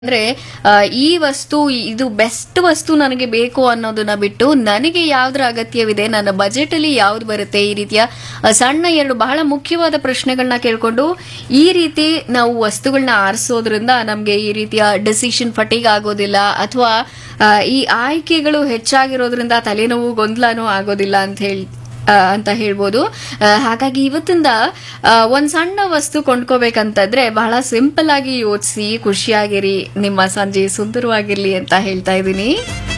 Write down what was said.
ಅಂದ್ರೆ ಆ, ಈ ವಸ್ತು ಇದು ಬೆಸ್ಟ್ ವಸ್ತು ನನಗೆ ಬೇಕು ಅನ್ನೋದನ್ನ ಬಿಟ್ಟು ನನಗೆ ಯಾವ್ದ್ರ ಅಗತ್ಯವಿದೆ ನನ್ನ ಬಜೆಟ್ ಅಲ್ಲಿ ಯಾವ್ದು ಬರುತ್ತೆ ಈ ರೀತಿಯ ಆ, ಸಣ್ಣ ಎರಡು ಬಹಳ ಮುಖ್ಯವಾದ ಪ್ರಶ್ನೆಗಳನ್ನ ಕೇಳ್ಕೊಂಡು ಈ ರೀತಿ ನಾವು ವಸ್ತುಗಳನ್ನ ಆರಿಸೋದ್ರಿಂದ ನಮ್ಗೆ ಈ ರೀತಿಯ ಡಿಸಿಷನ್ ಫಟಿಗ್ ಆಗೋದಿಲ್ಲ ಅಥವಾ ಈ ಆಯ್ಕೆಗಳು ಹೆಚ್ಚಾಗಿರೋದ್ರಿಂದ ತಲೆನೋವು ಗೊಂದಲನೂ ಆಗೋದಿಲ್ಲ ಅಂತ ಹೇಳಿ ಆ, ಅಂತ ಹೇಳ್ಬೋದು ಆ, ಹಾಗಾಗಿ ಇವತ್ತಿಂದ ಆ, ಒಂದ್ ಸಣ್ಣ ವಸ್ತು ಕೊಂಡ್ಕೋಬೇಕಂತಂದ್ರೆ ಬಹಳ ಸಿಂಪಲ್ ಆಗಿ ಯೋಚಿಸಿ ಖುಷಿಯಾಗಿರಿ ನಿಮ್ಮ ಸಂಜೆ ಸುಂದರವಾಗಿರ್ಲಿ ಅಂತ ಹೇಳ್ತಾ ಇದ್ದೀನಿ